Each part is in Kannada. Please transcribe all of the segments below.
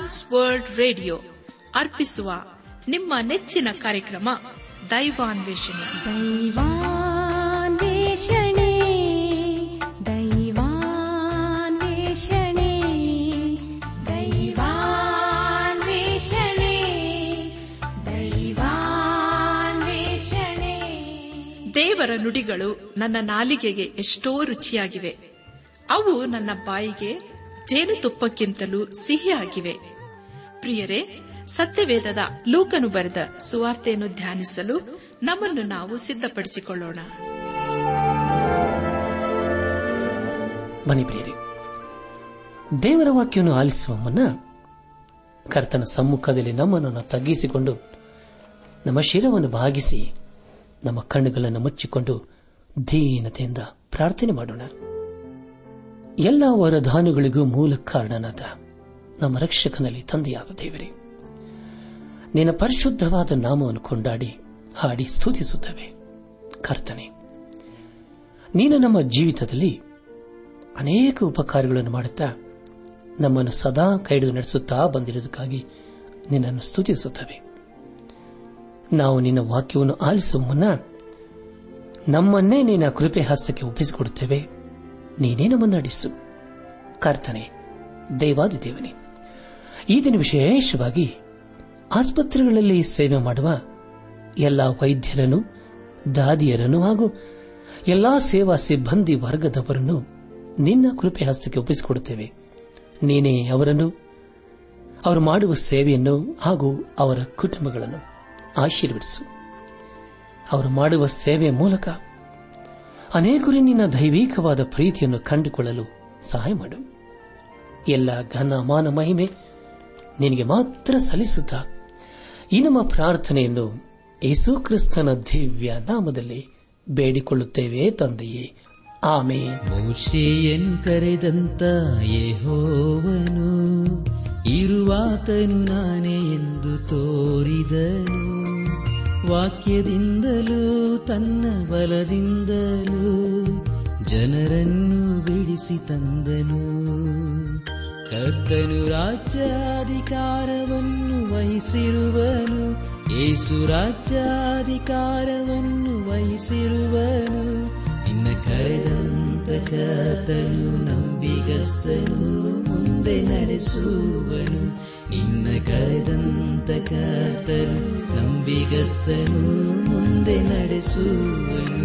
ಟ್ರಾನ್ಸ್ ವರ್ಲ್ಡ್ ರೇಡಿಯೋ ಅರ್ಪಿಸುವ ನಿಮ್ಮ ನೆಚ್ಚಿನ ಕಾರ್ಯಕ್ರಮ ದೈವಾನ್ವೇಷಣೆ दैवान्वेषणे दैवान्वेषणे दैवान्वेषणे दैवान्वेषणे ದೇವರ ನುಡಿಗಳು ನನ್ನ ನಾಲಿಗೆಗೆ ಎಷ್ಟೋ ರುಚಿಯಾಗಿವೆ ಅವು ನನ್ನ ಬಾಯಿಗೆ ಜೇನುತುಪ್ಪಕ್ಕಿಂತಲೂ ಸಿಹಿಯಾಗಿವೆ ಪ್ರಿಯರೇ ಸತ್ಯವೇದದ ಲೂಕನು ಬರೆದ ಸುವಾರ್ತೆಯನ್ನು ಧ್ಯಾನಿಸಲು ನಮ್ಮನ್ನು ನಾವು ಸಿದ್ಧಪಡಿಸಿಕೊಳ್ಳೋಣ ಬನ್ನಿ ಪ್ರಿಯರೇ ದೇವರ ವಾಕ್ಯವನ್ನು ಆಲಿಸುವ ಮುನ್ನ ಕರ್ತನ ಸಮ್ಮುಖದಲ್ಲಿ ನಮ್ಮನ್ನು ನಾವು ತಗ್ಗಿಸಿಕೊಂಡು ನಮ್ಮ ಶಿರವನ್ನು ಭಾಗಿಸಿ ನಮ್ಮ ಕಣ್ಣುಗಳನ್ನು ಮುಚ್ಚಿಕೊಂಡು ದೀನತೆಯಿಂದ ಪ್ರಾರ್ಥನೆ ಮಾಡೋಣ ಎಲ್ಲ ವರದಾನಗಳಿಗೂ ಮೂಲ ಕಾರಣನಾದ ನಮ್ಮ ರಕ್ಷಕನಲ್ಲಿ ತಂದೆಯಾದ ದೇವರೇ ನಿನ್ನ ಪರಿಶುದ್ಧವಾದ ನಾಮವನ್ನು ಕೊಂಡಾಡಿ ಹಾಡಿ ಸ್ತುತಿಸುತ್ತವೆ ಕರ್ತನೆ ನೀನು ನಮ್ಮ ಜೀವಿತದಲ್ಲಿ ಅನೇಕ ಉಪಕಾರಗಳನ್ನು ಮಾಡುತ್ತಾ ನಮ್ಮನ್ನು ಸದಾ ಕೈಡು ನಡೆಸುತ್ತಾ ಬಂದಿರುವುದಕ್ಕಾಗಿ ನಿನ್ನನ್ನು ಸ್ತುತಿಸುತ್ತವೆ ನಾವು ನಿನ್ನ ವಾಕ್ಯವನ್ನು ಆಲಿಸುವ ಮುನ್ನ ನಮ್ಮನ್ನೇ ನಿನ್ನ ಕೃಪೆ ಹಸ್ತಕ್ಕೆ ಒಪ್ಪಿಸಿಕೊಡುತ್ತೇವೆ ನೀನೇ ನಮ್ಮನ್ನು ನಡೆಸು ಕರ್ತನೆ ದೇವಾದಿ ದೇವನೇ ಈ ದಿನ ವಿಶೇಷವಾಗಿ ಆಸ್ಪತ್ರೆಗಳಲ್ಲಿ ಸೇವೆ ಮಾಡುವ ಎಲ್ಲ ವೈದ್ಯರನ್ನು ದಾದಿಯರನ್ನು ಹಾಗೂ ಎಲ್ಲಾ ಸೇವಾ ಸಿಬ್ಬಂದಿ ವರ್ಗದವರನ್ನು ನಿನ್ನ ಕೃಪೆ ಹಸ್ತಕ್ಕೆ ಒಪ್ಪಿಸಿಕೊಡುತ್ತೇವೆ ನೀನೇ ಅವರನ್ನು ಅವರು ಮಾಡುವ ಸೇವೆಯನ್ನು ಹಾಗೂ ಅವರ ಕುಟುಂಬಗಳನ್ನು ಆಶೀರ್ವದಿಸು ಅವರು ಮಾಡುವ ಸೇವೆಯ ಮೂಲಕ ಅನೇಕರು ನಿನ್ನ ದೈವಿಕವಾದ ಪ್ರೀತಿಯನ್ನು ಕಂಡುಕೊಳ್ಳಲು ಸಹಾಯ ಮಾಡು ಎಲ್ಲ ಘನ ಮಾನ ಮಹಿಮೆ ನಿನಗೆ ಮಾತ್ರ ಸಲ್ಲಿಸುತ್ತಾ ಈ ನಮ್ಮ ಪ್ರಾರ್ಥನೆಯನ್ನು ಯೇಸು ಕ್ರಿಸ್ತನ ದಿವ್ಯ ನಾಮದಲ್ಲಿ ಬೇಡಿಕೊಳ್ಳುತ್ತೇವೆ ತಂದೆಯೇ ಆಮೇಲೆ ಮೋಶೆಯನ್ನು ಕರೆದಂತ ಯೆಹೋವನು ಇರುವಾತನು ನಾನೇ ಎಂದು ತೋರಿದನು ವಾಕ್ಯದಿಂದಲೂ ತನ್ನ ಬಲದಿಂದಲೂ ಜನರನ್ನು ಬಿಡಿಸಿ ತಂದನು ಕರ್ತನು ರಾಜ್ಯಾಧಿಕಾರವನ್ನು ವಹಿಸಿರುವನು ಏಸು ರಾಜ್ಯಾಧಿಕಾರವನ್ನು ವಹಿಸಿರುವನು ನಿನ್ನ ಕರೆದಂತ ಕರ್ತನು ನಂಬಿಗಸ್ತನು ಮುಂದೆ ನಡೆಸುವನು ನಿನ್ನ ಕರೆದಂತ ಕರ್ತನು ನಂಬಿಗಸ್ತನು ಮುಂದೆ ನಡೆಸುವನು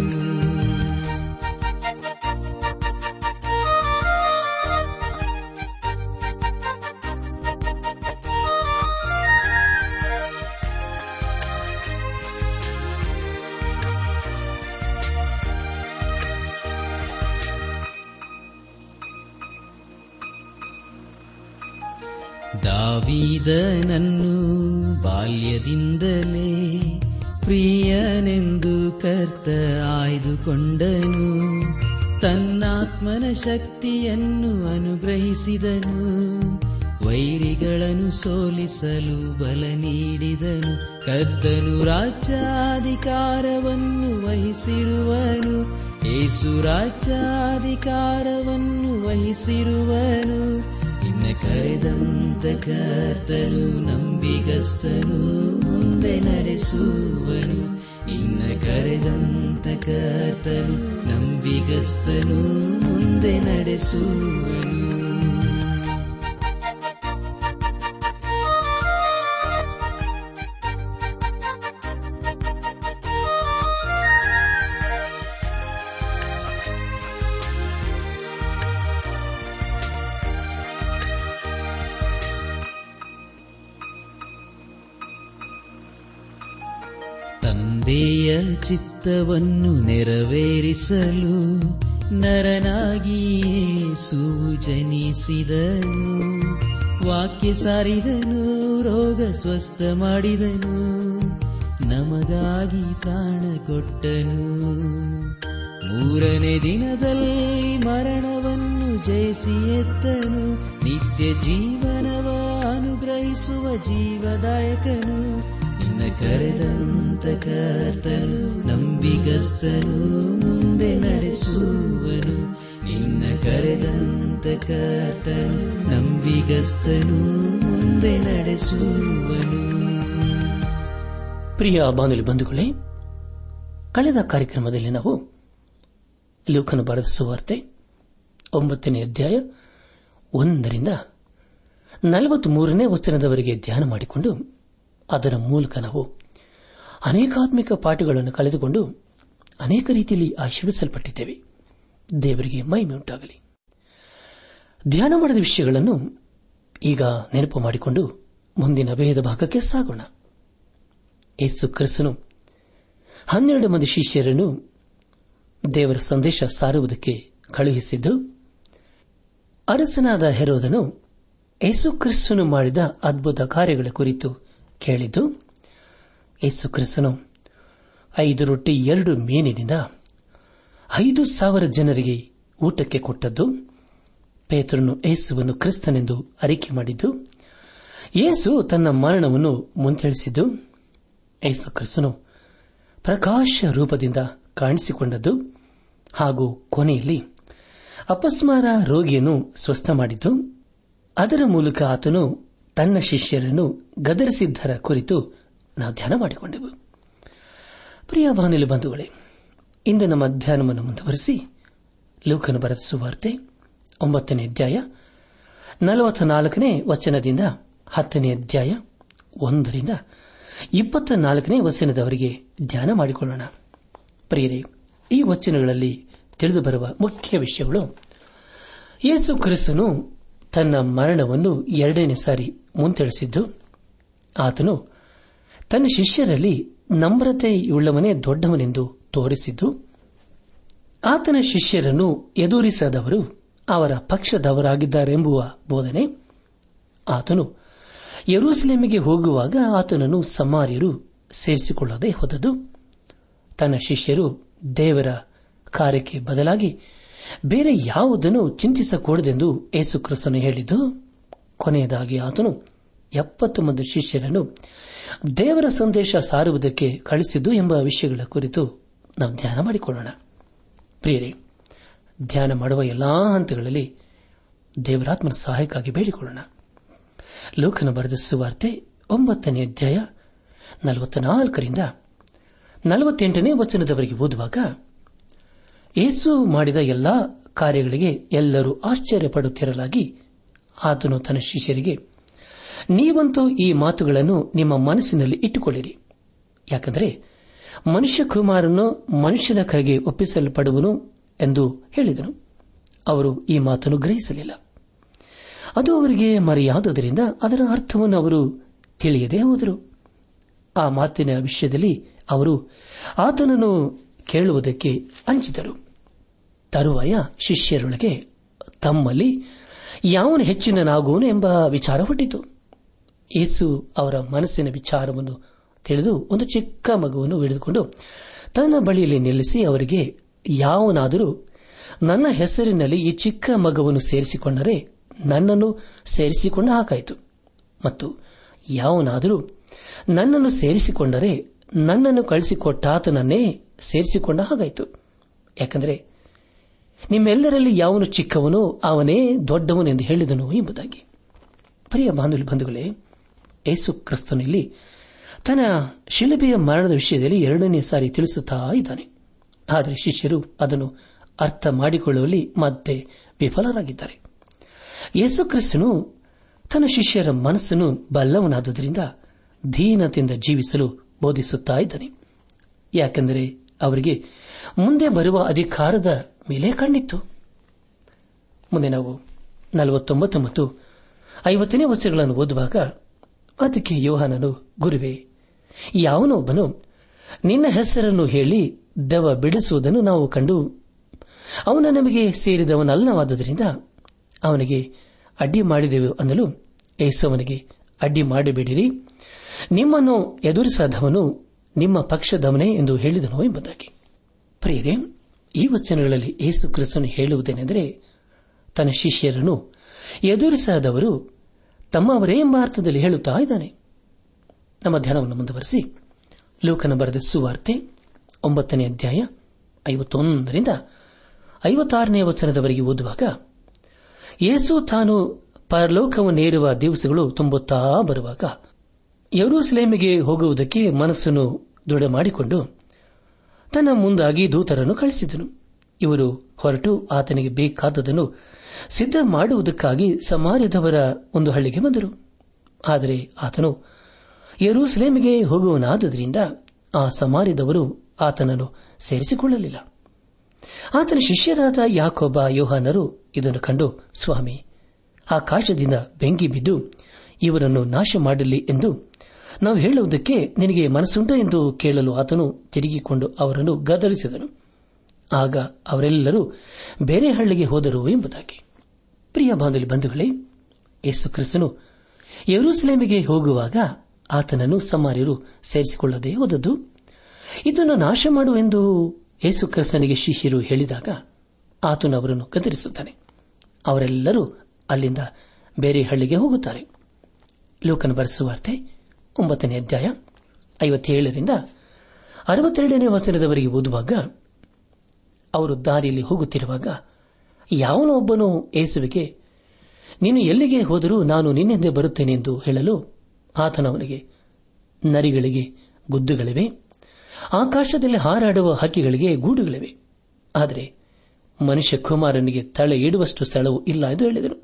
ದಾವೀದನನ್ನು ಬಾಲ್ಯದಿಂದಲೇ ಪ್ರಿಯನೆಂದು ಕರ್ತ ಆಯ್ದುಕೊಂಡನು ತನ್ನಾತ್ಮನ ಶಕ್ತಿಯನ್ನು ಅನುಗ್ರಹಿಸಿದನು ವೈರಿಗಳನ್ನು ಸೋಲಿಸಲು ಬಲ ನೀಡಿದನು ಕರ್ತನು ರಾಜ್ಯಾಧಿಕಾರವನ್ನು ವಹಿಸಿರುವನು ಏಸು ರಾಜ್ಯಾಧಿಕಾರವನ್ನು ವಹಿಸಿರುವನು ನಿನ್ನ ಕರೆದಂತ ಕರ್ತನು ನಂಬಿಗಸ್ತನು ಮುಂದೆ ನಡೆಸುವನು ನಿನ್ನ ಕರೆದಂತ ಕರ್ತನು ನಂಬಿಗಸ್ತನು ಮುಂದೆ ನಡೆಸುವನು ತಂದೆಯ ಚಿತ್ತವನ್ನು ನೆರವೇರಿಸಲು ನರನಾಗಿ ಯೇಸು ಜನಿಸಿದನು ವಾಕ್ಯ ಸಾರಿದನು ರೋಗ ಸ್ವಸ್ಥ ಮಾಡಿದನು ನಮಗಾಗಿ ಪ್ರಾಣ ಕೊಟ್ಟನು ಮೂರನೇ ದಿನದಲ್ಲಿ ಮರಣವನ್ನು ಜಯಿಸಿ ಎತ್ತನು ನಿತ್ಯ ಜೀವನವ ಅನುಗ್ರಹಿಸುವ ಜೀವದಾಯಕನು ನಿನ್ನ ಕರೆದಂತ ಕರ್ತನು ನಂಬಿಗಸ್ತನು ಮುಂದೆ ನಡೆಸುವನು ನಿನ್ನ ಕರೆದಂತ ಕರ್ತನು ನಂಬಿಗಸ್ತನು ಮುಂದೆ ಮುಂದೆ ನಡೆಸುವನು ಪ್ರಿಯ ಬಾನುಲಿ ಬಂಧುಗಳೇ ಕಳೆದ ಕಾರ್ಯಕ್ರಮದಲ್ಲಿ ನಾವು ಲೋಕನ ಬರೆದ ಸುವಾರ್ತೆ ಒಂಬತ್ತನೇ ಅಧ್ಯಾಯ ಒಂದರಿಂದ ನಲವತ್ಮೂರನೇ ವಚನದವರೆಗೆ ಧ್ಯಾನ ಮಾಡಿಕೊಂಡು ಅದರ ಮೂಲಕ ನಾವು ಅನೇಕಾತ್ಮಿಕ ಪಾಠಗಳನ್ನು ಕಳೆದುಕೊಂಡು ಅನೇಕ ರೀತಿಯಲ್ಲಿ ಆಶೀರ್ವಿಸಲ್ಪಟ್ಟಿದ್ದೇವೆ ದೇವರಿಗೆ ಮಹಿಮೆ ಉಂಟಾಗಲಿ ಧ್ಯಾನ ಮಾಡಿದ ವಿಷಯಗಳನ್ನು ಈಗ ನೆನಪು ಮಾಡಿಕೊಂಡು ಮುಂದಿನ ಭೇದ ಭಾಗಕ್ಕೆ ಸಾಗೋಣ ಯೇಸು ಕ್ರಿಸ್ತನು ಹನ್ನೆರಡು ಮಂದಿ ಶಿಷ್ಯರನ್ನು ದೇವರ ಸಂದೇಶ ಸಾರುವುದಕ್ಕೆ ಕಳುಹಿಸಿದ್ದು ಅರಸನಾದ ಹೆರೋದನು ಯೇಸು ಕ್ರಿಸ್ತನು ಮಾಡಿದ ಅದ್ಭುತ ಕಾರ್ಯಗಳ ಕುರಿತು ಕೇಳಿದ್ದು ಯೇಸು ಕ್ರಿಸ್ತನು ಐದು ರೊಟ್ಟಿ ಎರಡು ಮೀನಿನಿಂದ ಐದು ಸಾವಿರ ಜನರಿಗೆ ಊಟಕ್ಕೆ ಕೊಟ್ಟದ್ದು ಪೇತ್ರನು ಯೇಸುವನ್ನು ಕ್ರಿಸ್ತನೆಂದು ಅರಿಕೆ ಮಾಡಿದ್ದು ಯೇಸು ತನ್ನ ಮರಣವನ್ನು ಮುಂತಿಳಿಸಿದ್ದು ಯೇಸು ಕ್ರಿಸ್ತನು ಪ್ರಕಾಶ ರೂಪದಿಂದ ಕಾಣಿಸಿಕೊಂಡದ್ದು ಹಾಗೂ ಕೊನೆಯಲ್ಲಿ ಅಪಸ್ಮಾರ ರೋಗಿಯನ್ನು ಸ್ವಸ್ಥ ಮಾಡಿದ್ದು ಅದರ ಮೂಲಕ ಆತನು ತನ್ನ ಶಿಷ್ಯರನ್ನು ಗದರಿಸಿದ್ದರ ಕುರಿತು ನಾವು ಧ್ಯಾನ ಮಾಡಿಕೊಂಡೆವು ಪ್ರಿಯ ಬಾನುಲಿ ಬಂಧುಗಳೇ ಇಂದು ನಮ್ಮ ಧ್ಯಾನವನ್ನು ಮುಂದುವರೆಸಿ ಲೋಕನು ಬರೆದ ಸುವಾರ್ತೆ ಒಂಬತ್ತನೇ ಅಧ್ಯಾಯ ನಲವತ್ತ ನಾಲ್ಕನೇ ವಚನದಿಂದ ಹತ್ತನೇ ಅಧ್ಯಾಯ ಒಂದರಿಂದ ಇಪ್ಪತ್ತ ನಾಲ್ಕನೇ ವಚನದವರೆಗೆ ಧ್ಯಾನ ಮಾಡಿಕೊಳ್ಳೋಣ ಪ್ರಿಯರೇ ಈ ವಚನಗಳಲ್ಲಿ ತಿಳಿದು ಬರುವ ಮುಖ್ಯ ವಿಷಯಗಳು ಯೇಸು ಕ್ರಿಸ್ತನು ತನ್ನ ಮರಣವನ್ನು ಎರಡನೇ ಸಾರಿ ಮುಂತಿಳಿಸಿದ್ದು ಆತನು ತನ್ನ ಶಿಷ್ಯರಲ್ಲಿ ನಮ್ರತೆಯುಳ್ಳವನೇ ದೊಡ್ಡವನೆಂದು ತೋರಿಸಿದ್ದು ಆತನ ಶಿಷ್ಯರನ್ನು ಎದುರಿಸದವರು ಅವರ ಪಕ್ಷದವರಾಗಿದ್ದಾರೆಂಬುವ ಬೋಧನೆ ಆತನು ಯರೂಸಲೇಮಿಗೆ ಹೋಗುವಾಗ ಆತನನ್ನು ಸಮಾರ್ಯರು ಸೇರಿಸಿಕೊಳ್ಳದೆ ಹೋದದ್ದು ತನ್ನ ಶಿಷ್ಯರು ದೇವರ ಕಾರ್ಯಕ್ಕೆ ಬದಲಾಗಿ ಬೇರೆ ಯಾವುದನ್ನು ಚಿಂತಿಸಕೂಡದೆಂದು ಯೇಸು ಕ್ರಿಸ್ತನು ಹೇಳಿದ್ದು ಕೊನೆಯದಾಗಿ ಆತನು ಎಪ್ಪತ್ತು ಮಂದಿ ಶಿಷ್ಯರನ್ನು ದೇವರ ಸಂದೇಶ ಸಾರುವುದಕ್ಕೆ ಕಳಿಸಿದ್ದು ಎಂಬ ವಿಷಯಗಳ ಕುರಿತು ನಾವು ಧ್ಯಾನ ಮಾಡಿಕೊಳ್ಳೋಣ ಪ್ರಿಯರೇ ಧ್ಯಾನ ಮಾಡುವ ಎಲ್ಲಾ ಹಂತಗಳಲ್ಲಿ ದೇವರಾತ್ಮನ ಸಹಾಯಕ್ಕಾಗಿ ಬೇಡಿಕೊಳ್ಳೋಣ ಲೋಕನ ಬರೆದ ಸುವಾರ್ತೆ ಒಂಬತ್ತನೇ ಅಧ್ಯಾಯ ನಲವತ್ನಾಲ್ಕರಿಂದ ನಲವತ್ತೆಂಟನೇ ವಚನದವರೆಗೆ ಓದುವಾಗ ಯೇಸು ಮಾಡಿದ ಎಲ್ಲಾ ಕಾರ್ಯಗಳಿಗೆ ಎಲ್ಲರೂ ಆಶ್ಚರ್ಯಪಡುತ್ತಿರಲಾಗಿ ಆತನು ತನ್ನ ಶಿಷ್ಯರಿಗೆ ನೀವಂತೂ ಈ ಮಾತುಗಳನ್ನು ನಿಮ್ಮ ಮನಸ್ಸಿನಲ್ಲಿ ಇಟ್ಟುಕೊಳ್ಳಿರಿ ಯಾಕೆಂದರೆ ಮನುಷ್ಯ ಕುಮಾರನು ಮನುಷ್ಯನ ಕೈಗೆ ಒಪ್ಪಿಸಲ್ಪಡುವನು ಎಂದು ಹೇಳಿದನು ಅವರು ಈ ಮಾತನ್ನು ಗ್ರಹಿಸಲಿಲ್ಲ ಅದು ಅವರಿಗೆ ಮರೆಯಾದದರಿಂದ ಅದರ ಅರ್ಥವನ್ನು ಅವರು ತಿಳಿಯದೇ ಹೋದರು ಆ ಮಾತಿನ ವಿಷಯದಲ್ಲಿ ಅವರು ಆತನನ್ನು ಕೇಳುವುದಕ್ಕೆ ಅಂಚಿದರು ತರುವಾಯ ಶಿಷ್ಯರೊಳಗೆ ತಮ್ಮಲ್ಲಿ ಯಾವನು ಹೆಚ್ಚಿನನಾಗುವನು ಎಂಬ ವಿಚಾರ ಹುಟ್ಟಿತು ಯೇಸು ಅವರ ಮನಸ್ಸಿನ ವಿಚಾರವನ್ನು ತಿಳಿದು ಒಂದು ಚಿಕ್ಕ ಮಗುವನ್ನು ಹಿಡಿದುಕೊಂಡು ತನ್ನ ಬಳಿಯಲ್ಲಿ ನಿಲ್ಲಿಸಿ ಅವರಿಗೆ ಯಾವನಾದರೂ ನನ್ನ ಹೆಸರಿನಲ್ಲಿ ಈ ಚಿಕ್ಕ ಮಗುವನ್ನು ಸೇರಿಸಿಕೊಂಡರೆ ನನ್ನನ್ನು ಸೇರಿಸಿಕೊಂಡ ಹಾಕಾಯಿತು ಮತ್ತು ಯಾವನಾದರೂ ನನ್ನನ್ನು ಸೇರಿಸಿಕೊಂಡರೆ ನನ್ನನ್ನು ಕಳಿಸಿಕೊಟ್ಟಾತನನ್ನೇ ಸೇರಿಸಿಕೊಂಡ ಹಾಗಾಯಿತು ಯಾಕೆಂದರೆ ನಿಮ್ಮೆಲ್ಲರಲ್ಲಿ ಯಾವನು ಚಿಕ್ಕವನೋ ಅವನೇ ದೊಡ್ಡವನೆಂದು ಹೇಳಿದನು ಎಂಬುದಾಗಿ ಪ್ರಿಯ ಬಾಂಧವ್ಯ ಬಂಧುಗಳೇ ಯೇಸು ಕ್ರಿಸ್ತನಲ್ಲಿ ತನ್ನ ಶಿಲುಬೆಯ ಮರಣದ ವಿಷಯದಲ್ಲಿ ಎರಡನೇ ಸಾರಿ ತಿಳಿಸುತ್ತಾ ಇದ್ದಾನೆ ಆದರೆ ಶಿಷ್ಯರು ಅದನ್ನು ಅರ್ಥ ಮಾಡಿಕೊಳ್ಳುವಲ್ಲಿ ಮತ್ತೆ ವಿಫಲರಾಗಿದ್ದಾರೆ ಯೇಸು ಕ್ರಿಸ್ತನು ತನ್ನ ಶಿಷ್ಯರ ಮನಸ್ಸನ್ನು ಬಲ್ಲವನಾದುದರಿಂದ ದೀನತೆಯಿಂದ ಜೀವಿಸಲು ಬೋಧಿಸುತ್ತಾ ಇದ್ದಾನೆ ಯಾಕೆಂದರೆ ಅವರಿಗೆ ಮುಂದೆ ಬರುವ ಅಧಿಕಾರದ ಮೇಲೆ ಕಣ್ಣಿತ್ತು ಮುಂದೆ ನಾವು ನಲವತ್ತೊಂಬತ್ತು ಮತ್ತು ಐವತ್ತನೇ ವರ್ಷಗಳನ್ನು ಓದುವಾಗ ಅದಕ್ಕೆ ಯೋಹಾನನು ಗುರುವೆ ಯಾವನೊಬ್ಬನು ನಿನ್ನ ಹೆಸರನ್ನು ಹೇಳಿ ದೆವ ಬಿಡಿಸುವುದನ್ನು ನಾವು ಕಂಡು ಅವನು ನಮಗೆ ಸೇರಿದವನಲ್ಲವಾದ್ದರಿಂದ ಅವನಿಗೆ ಅಡ್ಡಿ ಮಾಡಿದೆವು ಅನ್ನಲು ಏಸವನಿಗೆ ಅಡ್ಡಿ ಮಾಡಬೇಡಿರಿ ನಿಮ್ಮನ್ನು ಎದುರಿಸದವನು ನಿಮ್ಮ ಪಕ್ಷದವನೇ ಎಂದು ಹೇಳಿದನು ಎಂಬುದಾಗಿ ಪ್ರಿಯರೇ ಈ ವಚನಗಳಲ್ಲಿ ಏಸು ಕ್ರಿಸ್ತನು ಹೇಳುವುದೇನೆಂದರೆ ತನ್ನ ಶಿಷ್ಯರನ್ನು ಎದುರಿಸದವರು ತಮ್ಮವರೇ ಎಂಬ ಅರ್ಥದಲ್ಲಿ ಹೇಳುತ್ತಾ ಇದ್ದಾನೆ ನಮ್ಮ ಧ್ಯಾನವನ್ನು ಮುಂದುವರೆಸಿ ಲೋಕನ ಬರೆದ ಸುವಾರ್ತೆ ಒಂಬತ್ತನೇ ಅಧ್ಯಾಯ ಐವತ್ತೊಂದರಿಂದ ಐವತ್ತಾರನೇ ವಚನದವರೆಗೆ ಓದುವಾಗ ಯೇಸು ತಾನು ಪರಲೋಕವನ್ನೇರುವ ದಿವಸಗಳು ತುಂಬುತ್ತಾ ಬರುವಾಗ ಯರೂಸಲೇಮಿಗೆ ಹೋಗುವುದಕ್ಕೆ ಮನಸ್ಸನ್ನು ದೃಢ ಮಾಡಿಕೊಂಡು ತನ್ನ ಮುಂದಾಗಿ ದೂತರನ್ನು ಕಳಿಸಿದನು ಇವರು ಹೊರಟು ಆತನಿಗೆ ಬೇಕಾದದನ್ನು ಸಿದ್ಧ ಮಾಡುವುದಕ್ಕಾಗಿ ಸಮಾರ್ಯದವರ ಒಂದು ಹಳ್ಳಿಗೆ ಬಂದರು ಆದರೆ ಆತನು ಯರೂಸಲೇಮಿಗೆ ಹೋಗುವನಾದ್ದರಿಂದ ಆ ಸಮಾರ್ಯದವರು ಆತನನ್ನು ಸೇರಿಸಿಕೊಳ್ಳಲಿಲ್ಲ ಆತನ ಶಿಷ್ಯರಾದ ಯಾಕೊಬ್ಬ ಯೋಹಾನರು ಇದನ್ನು ಕಂಡು ಸ್ವಾಮಿ ಆಕಾಶದಿಂದ ಬೆಂಕಿ ಬಿದ್ದು ಇವರನ್ನು ನಾಶ ಮಾಡಲಿ ಎಂದು ನಾವು ಹೇಳುವುದಕ್ಕೆ ನಿನಗೆ ಮನಸ್ಸುಂಟ ಎಂದು ಕೇಳಲು ಆತನು ತಿರುಗಿಕೊಂಡು ಅವರನ್ನು ಗದರಿಸಿದನು ಆಗ ಅವರೆಲ್ಲರೂ ಬೇರೆ ಹಳ್ಳಿಗೆ ಹೋದರು ಎಂಬುದಾಗಿ ಪ್ರಿಯ ಬಾಂಧಲಿ ಬಂಧುಗಳೇ ಯೇಸು ಕ್ರಿಸ್ತನು ಯರೂಸಲೇಮಿಗೆ ಹೋಗುವಾಗ ಆತನನ್ನು ಸಮಾರ್ಯರು ಸೇರಿಸಿಕೊಳ್ಳದೆ ಹೋದದ್ದು ಇದನ್ನು ನಾಶ ಮಾಡುವೆಂದು ಯೇಸು ಕ್ರಿಸ್ತನಿಗೆ ಶಿಷ್ಯರು ಹೇಳಿದಾಗ ಆತನು ಅವರನ್ನು ಗದರಿಸುತ್ತಾನೆ ಅವರೆಲ್ಲರೂ ಅಲ್ಲಿಂದ ಬೇರೆ ಹಳ್ಳಿಗೆ ಹೋಗುತ್ತಾರೆ ಲೋಕನ ಬರೆಸುವಾರ್ತೆ ಒಂಬತ್ತನೇ ಅಧ್ಯಾಯ ಐವತ್ತೇಳರಿಂದ ಅರವತ್ತೆರಡನೇ ವಚನದವರೆಗೆ ಓದುವಾಗ ಅವರು ದಾರಿಯಲ್ಲಿ ಹೋಗುತ್ತಿರುವಾಗ ಯಾವನೋ ಒಬ್ಬನು ಏಸುವಿಗೆ ನೀನು ಎಲ್ಲಿಗೆ ಹೋದರೂ ನಾನು ನಿನ್ನಿಂದ ಬರುತ್ತೇನೆ ಎಂದು ಹೇಳಲು ಆತನವನಿಗೆ ನರಿಗಳಿಗೆ ಗುದ್ದುಗಳಿವೆ ಆಕಾಶದಲ್ಲಿ ಹಾರಾಡುವ ಹಕ್ಕಿಗಳಿಗೆ ಗೂಡುಗಳಿವೆ ಆದರೆ ಮನುಷ್ಯ ಕುಮಾರನಿಗೆ ತಲೆ ಇಡುವಷ್ಟು ಸ್ಥಳವೂ ಇಲ್ಲ ಎಂದು ಹೇಳಿದನು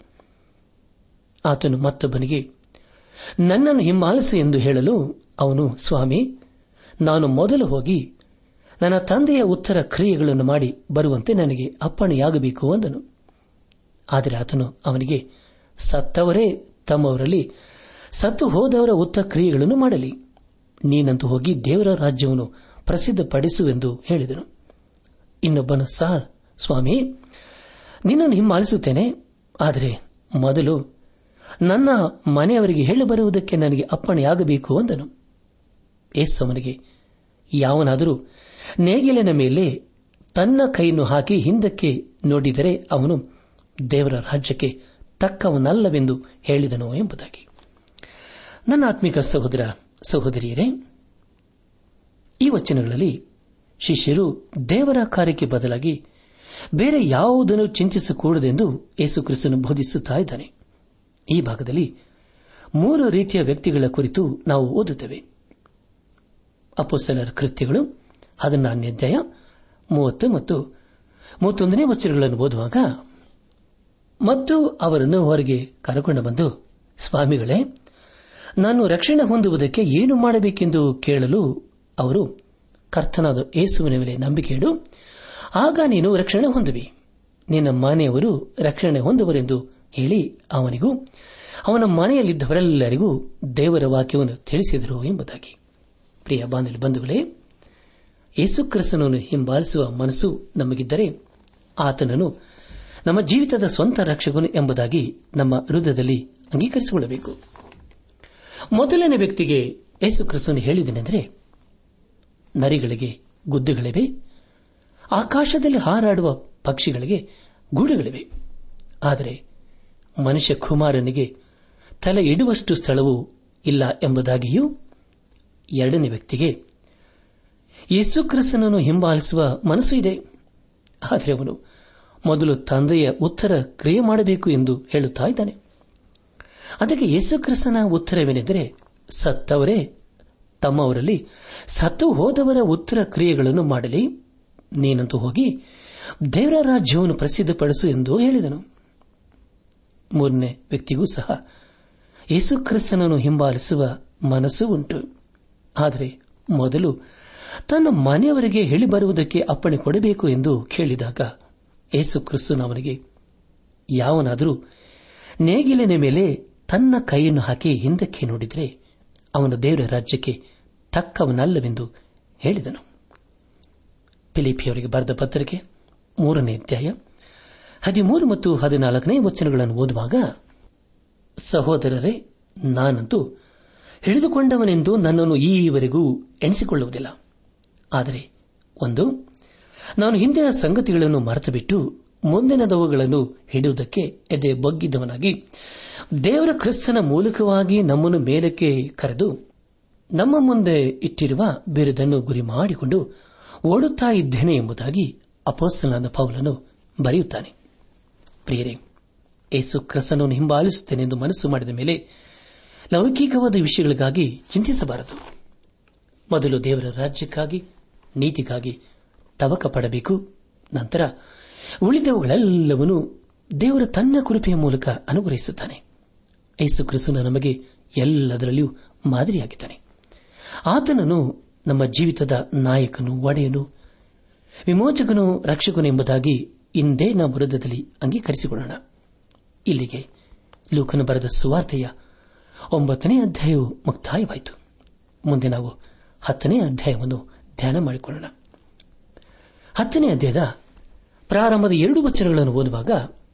ಆತನು ಮತ್ತೊಬ್ಬನಿಗೆ ನನ್ನನ್ನು ಹಿಂಬಾಲಿಸು ಎಂದು ಹೇಳಲು ಅವನು ಸ್ವಾಮಿ ನಾನು ಮೊದಲು ಹೋಗಿ ನನ್ನ ತಂದೆಯ ಉತ್ತರ ಕ್ರಿಯೆಗಳನ್ನು ಮಾಡಿ ಬರುವಂತೆ ನನಗೆ ಅಪ್ಪಣೆಯಾಗಬೇಕು ಅಂದನು ಆದರೆ ಆತನು ಅವನಿಗೆ ಸತ್ತವರೇ ತಮ್ಮವರಲ್ಲಿ ಸತ್ತು ಹೋದವರ ಉತ್ತರ ಕ್ರಿಯೆಗಳನ್ನು ಮಾಡಲಿ ನೀನಂತೂ ಹೋಗಿ ದೇವರ ರಾಜ್ಯವನ್ನು ಪ್ರಸಿದ್ಧಪಡಿಸುವೆಂದು ಹೇಳಿದನು ಇನ್ನೊಬ್ಬನು ಸಹ ಸ್ವಾಮಿ ನಿನ್ನನ್ನು ಹಿಂಬಾಲಿಸುತ್ತೇನೆ ಆದರೆ ಮೊದಲು ನನ್ನ ಮನೆಯವರಿಗೆ ಹೇಳಿ ಬರುವುದಕ್ಕೆ ನನಗೆ ಅಪ್ಪಣೆಯಾಗಬೇಕು ಅಂದನು ಏಸವನಿಗೆ ಯಾವನಾದರೂ ನೇಗಿಲಿನ ಮೇಲೆ ತನ್ನ ಕೈಯನ್ನು ಹಾಕಿ ಹಿಂದಕ್ಕೆ ನೋಡಿದರೆ ಅವನು ದೇವರ ರಾಜ್ಯಕ್ಕೆ ತಕ್ಕವನಲ್ಲವೆಂದು ಹೇಳಿದನು ಎಂಬುದಾಗಿ ನನ್ನ ಆತ್ಮಿಕ ಸಹೋದರ ಸಹೋದರಿಯರೇ ಈ ವಚನಗಳಲ್ಲಿ ಶಿಷ್ಯರು ದೇವರ ಕಾರ್ಯಕ್ಕೆ ಬದಲಾಗಿ ಬೇರೆ ಯಾವುದನ್ನು ಚಿಂತಿಸಕೂಡದೆಂದು ಯೇಸುಕ್ರಿಸ್ತನು ಬೋಧಿಸುತ್ತಾ ಇದ್ದಾನೆ ಈ ಭಾಗದಲ್ಲಿ ಮೂರು ರೀತಿಯ ವ್ಯಕ್ತಿಗಳ ಕುರಿತು ನಾವು ಓದುತ್ತೇವೆ ಅಪೋಸ್ತಲರ ಕೃತ್ಯಗಳು ಹದಿನಾರನೇ ಅಧ್ಯಾಯ ಮೂವತ್ತು ಮತ್ತು ಮೂವತ್ತೊಂದನೇ ವಚನಗಳನ್ನು ಓದುವಾಗ ಮತ್ತು ಅವರನ್ನು ಹೊರಗೆ ಕರೆಕೊಂಡು ಬಂದು ಸ್ವಾಮಿಗಳೇ ನಾನು ರಕ್ಷಣೆ ಹೊಂದುವುದಕ್ಕೆ ಏನು ಮಾಡಬೇಕೆಂದು ಕೇಳಲು ಅವರು ಕರ್ತನಾದ ಏಸುವಿನ ಮೇಲೆ ನಂಬಿಕೆ ಇಡು ಆಗ ನೀನು ರಕ್ಷಣೆ ಹೊಂದುವಿ ನಿನ್ನ ಮನೆಯವರು ರಕ್ಷಣೆ ಹೊಂದುವರೆಂದು ಹೇಳಿ ಅವನಿಗೂ ಅವನ ಮನೆಯಲ್ಲಿದ್ದವರೆಲ್ಲರಿಗೂ ದೇವರ ವಾಕ್ಯವನ್ನು ತಿಳಿಸಿದರು ಎಂಬುದಾಗಿ ಪ್ರಿಯ ಬಾಂಧವ್ಯ ಬಂಧುಗಳೇ ಯೇಸುಕ್ರಿಸ್ತನನ್ನು ಹಿಂಬಾಲಿಸುವ ಮನಸ್ಸು ನಮಗಿದ್ದರೆ ಆತನನ್ನು ನಮ್ಮ ಜೀವಿತದ ಸ್ವಂತ ರಕ್ಷಕನು ಎಂಬುದಾಗಿ ನಮ್ಮ ಹೃದಯದಲ್ಲಿ ಅಂಗೀಕರಿಸಿಕೊಳ್ಳಬೇಕು ಮೊದಲನೇ ವ್ಯಕ್ತಿಗೆ ಯೇಸು ಕ್ರಿಸ್ತನು ಹೇಳಿದನೆಂದರೆ ನರಿಗಳಿಗೆ ಗುದ್ದುಗಳಿವೆ ಆಕಾಶದಲ್ಲಿ ಹಾರಾಡುವ ಪಕ್ಷಿಗಳಿಗೆ ಗೂಡುಗಳಿವೆ ಆದರೆ ಮನುಷ್ಯ ಕುಮಾರನಿಗೆ ತಲೆ ಇಡುವಷ್ಟು ಸ್ಥಳವೂ ಇಲ್ಲ ಎಂಬುದಾಗಿಯೂ ಎರಡನೇ ವ್ಯಕ್ತಿಗೆ ಯೇಸುಕ್ರಿಸ್ತನನ್ನು ಹಿಂಬಾಲಿಸುವ ಮನಸ್ಸು ಇದೆ ಆದರೆ ಅವನು ಮೊದಲು ತಂದೆಯ ಉತ್ತರ ಕ್ರಿಯೆ ಮಾಡಬೇಕು ಎಂದು ಹೇಳುತ್ತಾ ಇದ್ದಾನೆ ಅದಕ್ಕೆ ಯೇಸುಕ್ರಿಸ್ತನ ಉತ್ತರವೇನೆಂದರೆ ಸತ್ತವರೇ ತಮ್ಮವರಲ್ಲಿ ಸತ್ತು ಹೋದವರ ಉತ್ತರ ಕ್ರಿಯೆಗಳನ್ನು ಮಾಡಲಿ ನೀನಂತೂ ಹೋಗಿ ದೇವರ ರಾಜ್ಯವನ್ನು ಪ್ರಸಿದ್ಧಪಡಿಸು ಎಂದು ಹೇಳಿದನು ಮೂರನೇ ವ್ಯಕ್ತಿಗೂ ಸಹ ಯೇಸುಕ್ರಿಸ್ತನನ್ನು ಹಿಂಬಾಲಿಸುವ ಮನಸ್ಸು ಉಂಟು ಆದರೆ ಮೊದಲು ತನ್ನ ಮನೆಯವರಿಗೆ ಹೇಳಿ ಬರುವುದಕ್ಕೆ ಅಪ್ಪಣೆ ಕೊಡಬೇಕು ಎಂದು ಕೇಳಿದಾಗ ಯೇಸು ಕ್ರಿಸ್ತನು ಅವನಿಗೆ ಯಾವನಾದರೂ ನೇಗಿಲಿನ ಮೇಲೆ ತನ್ನ ಕೈಯನ್ನು ಹಾಕಿ ಹಿಂದಕ್ಕೆ ನೋಡಿದರೆ ಅವನು ದೇವರ ರಾಜ್ಯಕ್ಕೆ ತಕ್ಕವನಲ್ಲವೆಂದು ಹೇಳಿದನು ಫಿಲಿಪಿಯವರಿಗೆ ಬರೆದ ಪತ್ರಿಕೆ ಮೂರನೇ ಅಧ್ಯಾಯ ಹದಿಮೂರು ಮತ್ತು ಹದಿನಾಲ್ಕನೇ ವಚನಗಳನ್ನು ಓದುವಾಗ ಸಹೋದರರೇ ನಾನಂತೂ ಹಿಡಿದುಕೊಂಡವನೆಂದು ನನ್ನನ್ನು ಈವರೆಗೂ ಎಣಿಸಿಕೊಳ್ಳುವುದಿಲ್ಲ ಆದರೆ ಒಂದು ನಾನು ಹಿಂದಿನ ಸಂಗತಿಗಳನ್ನು ಮರೆತುಬಿಟ್ಟು ಮುಂದಿನದವುಗಳನ್ನು ಹಿಡಿಯುವುದಕ್ಕೆ ಎದೆ ಬಗ್ಗಿದ್ದವನಾಗಿ ದೇವರ ಕ್ರಿಸ್ತನ ಮೂಲಕವಾಗಿ ನಮ್ಮನ್ನು ಮೇಲಕ್ಕೆ ಕರೆದು ನಮ್ಮ ಮುಂದೆ ಇಟ್ಟಿರುವ ಬಿರುದನ್ನು ಗುರಿ ಮಾಡಿಕೊಂಡು ಓಡುತ್ತಾ ಇದ್ದೇನೆ ಎಂಬುದಾಗಿ ಅಪೋಸ್ತನಾದ ಪೌಲನು ಬರೆಯುತ್ತಾನೆ ಪ್ರಿಯರೇ ಏಸು ಕ್ರಿಸ್ತನನ್ನು ಹಿಂಬಾಲಿಸುತ್ತೇನೆ ಎಂದು ಮನಸ್ಸು ಮಾಡಿದ ಮೇಲೆ ಲೌಕಿಕವಾದ ವಿಷಯಗಳಿಗಾಗಿ ಚಿಂತಿಸಬಾರದು ಮೊದಲು ದೇವರ ರಾಜ್ಯಕ್ಕಾಗಿ ನೀತಿಗಾಗಿ ತವಕ ಪಡಬೇಕು ನಂತರ ಉಳಿದವುಗಳೆಲ್ಲವನ್ನೂ ದೇವರ ತನ್ನ ಕೃಪೆಯ ಮೂಲಕ ಅನುಗ್ರಹಿಸುತ್ತಾನೆ ಯೇಸು ಕ್ರಿಸ್ತನು ನಮಗೆ ಎಲ್ಲದರಲ್ಲಿಯೂ ಮಾದರಿಯಾಗಿದ್ದಾನೆ ಆತನನ್ನು ನಮ್ಮ ಜೀವಿತದ ನಾಯಕನು ಒಡೆಯನು ವಿಮೋಚಕನು ರಕ್ಷಕನು ಎಂಬುದಾಗಿ ಇಂದೇ ನಾವು ವೃದ್ಧದಲ್ಲಿ ಅಂಗೀಕರಿಸಿಕೊಳ್ಳೋಣ ಇಲ್ಲಿಗೆ ಲೂಕನು ಬರೆದ ಸುವಾರ್ತೆಯ ಒಂಬತ್ತನೇ ಅಧ್ಯಾಯವು ಮುಕ್ತಾಯವಾಯಿತು ಮುಂದೆ ನಾವು ಹತ್ತನೇ ಅಧ್ಯಾಯವನ್ನು ಧ್ಯಾನ ಮಾಡಿಕೊಳ್ಳೋಣ ಹತ್ತನೇ ಅಧ್ಯಾಯದ ಪ್ರಾರಂಭದ ಎರಡು ವಚನಗಳನ್ನು ಓದುವಾಗ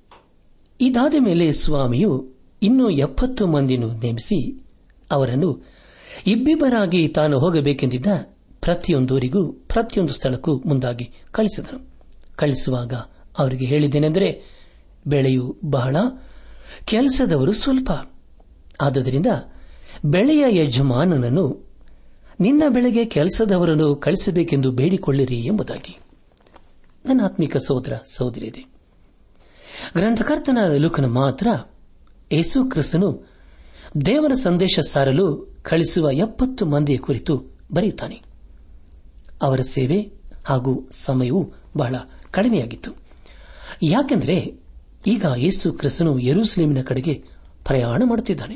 ಇದಾದ ಮೇಲೆ ಸ್ವಾಮಿಯು ಇನ್ನೂ ಎಪ್ಪತ್ತು ಮಂದಿಯನ್ನು ನೇಮಿಸಿ ಅವರನ್ನು ಇಬ್ಬಿಬ್ಬರಾಗಿ ತಾನು ಹೋಗಬೇಕೆಂದಿದ್ದ ಪ್ರತಿಯೊಂದೂರಿಗೂ ಪ್ರತಿಯೊಂದು ಸ್ಥಳಕ್ಕೂ ಮುಂದಾಗಿ ಕಳಿಸಿದನು ಕಳಿಸುವಾಗ ಅವರಿಗೆ ಹೇಳಿದ್ದೇನೆಂದರೆ ಬೆಳೆಯು ಬಹಳ ಕೆಲಸದವರು ಸ್ವಲ್ಪ ಆದ್ದರಿಂದ ಬೆಳೆಯ ಯಜಮಾನನನ್ನು ನಿನ್ನ ಬೆಳೆಗೆ ಕೆಲಸದವರನ್ನು ಕಳಿಸಬೇಕೆಂದು ಬೇಡಿಕೊಳ್ಳಿರಿ ಎಂಬುದಾಗಿ ನನ್ನ ಆತ್ಮಿಕ ಸಹೋದರ ಸಹೋದರಿಯರೇ ಗ್ರಂಥಕರ್ತನ ಲುಕನ ಮಾತ್ರ ಯೇಸು ಕ್ರಿಸ್ತನು ದೇವರ ಸಂದೇಶ ಸಾರಲು ಕಳಿಸುವ ಎಪ್ಪತ್ತು ಮಂದಿಯ ಕುರಿತು ಬರೆಯುತ್ತಾನೆ ಅವರ ಸೇವೆ ಹಾಗೂ ಸಮಯವು ಬಹಳ ಕಡಿಮೆಯಾಗಿತ್ತು ಯಾಕೆಂದರೆ ಈಗ ಯೇಸು ಕ್ರಿಸ್ತನು ಯೆರೂಸಲೇಮಿನ ಕಡೆಗೆ ಪ್ರಯಾಣ ಮಾಡುತ್ತಿದ್ದಾನೆ